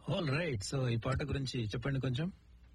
All right so ఈ పాట గురించి చెప్పండి కొంచెం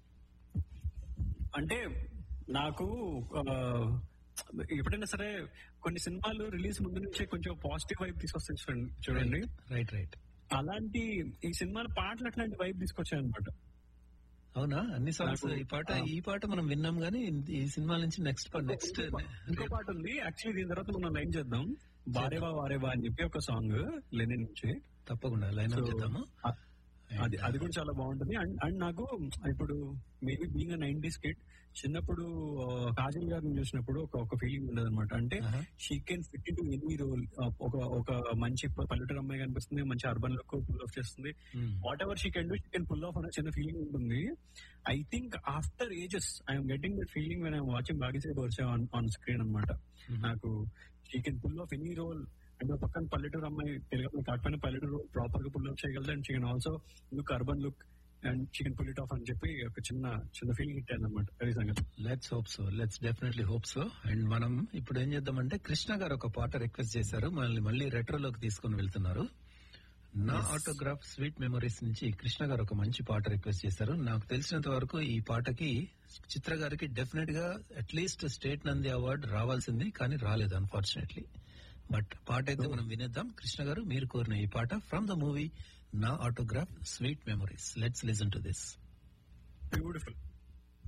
అంటే నాకు ఆ, ఎప్పుడైనా సరే కొన్ని సినిమాలు రిలీజ్ ముందు నుంచే కొంచెం పాజిటివ్ వైబ్ తీసుకొస్తాయి చూడండి- చూడండి రైట్ రైట్ అలాంటి ఈ సినిమాల పాటలు అట్లాంటి వైబ్ తీసుకొచ్చాయి అనమాట అవునా అన్ని సాంగ్స్ నాకు- ఈ పాట ఆ. ఈ పాట మనం విన్నాం గానీ ఈ సినిమా నుంచి నెక్స్ట్ నెక్స్ట్ ఇంకో పాట ఉంది యాక్చువల్లీ దీని తర్వాత మనం లైన్ చేద్దాం బారేవా వారేవా అని చెప్పి ఒక సాంగ్ లెనిన్ నుంచి తప్పకుండా లైన్ So, చేద్దాము అ- అది అది కూడా చాలా బాగుంటుంది అండ్ అండ్ నాకు ఇప్పుడు మేబీ బీయింగ్ నైన్టీస్ కిడ్ చిన్నప్పుడు ఆ, కాజల్ గారిని చూసినప్పుడు ఒక ఒక ఫీలింగ్ ఉండదు అనమాట అంటే Uh-huh. She can fit in any role ఒక ఒక మంచి పల్లెటూరు అమ్మాయి కనిపిస్తుంది మంచి అర్బన్ లుక్ పుల్ ఆఫ్ చేస్తుంది Hmm. Whatever she can do she can pull off అనే చిన్న ఫీలింగ్ ఉంటుంది I think after ages I'm getting that feeling when I'm watching బాగిసే బోర్సే ఆన్ ఆన్ స్క్రీన్ అనమాట నాకు she can pull off any role అంటే ఒక పక్కన పల్లెటూరు అమ్మాయి తెలుగు అమ్మాయి కాకపోయినా పల్లెటూరు ప్రాపర్ గా పుల్ ఆఫ్ చేయగలదు and she can also look urban look and she can pull it off అని చెప్పి ఒక చిన్న చిన్న ఫీలింగ్ ఇట్టాను అనమాట అది సంగతి let's hope so let's definitely hope so and మనం ఇప్పుడు ఏం చేద్దామంటే కృష్ణ గారు ఒక పాట రిక్వెస్ట్ చేశారు మళ్ళీ మళ్ళీ రెట్రోలోకి తీసుకొని వెళ్తున్నారు నా ఆటోగ్రాఫ్ స్వీట్ మెమరీస్ నుంచి కృష్ణ గారు ఒక మంచి పాట రిక్వెస్ట్ చేశారు నాకు తెలిసినంత వరకు ఈ పాటకి చిత్ర గారికి డెఫినెట్ గా అట్లీస్ట్ స్టేట్ నంది అవార్డు రావాల్సింది కానీ రాలేదు అన్ఫార్చునేట్లీ బట్ పాట అయితే మనం వినేద్దాం కృష్ణ గారు మీరు కోరిన ఈ పాట from the movie Naa autograph sweet memories let's listen to this beautiful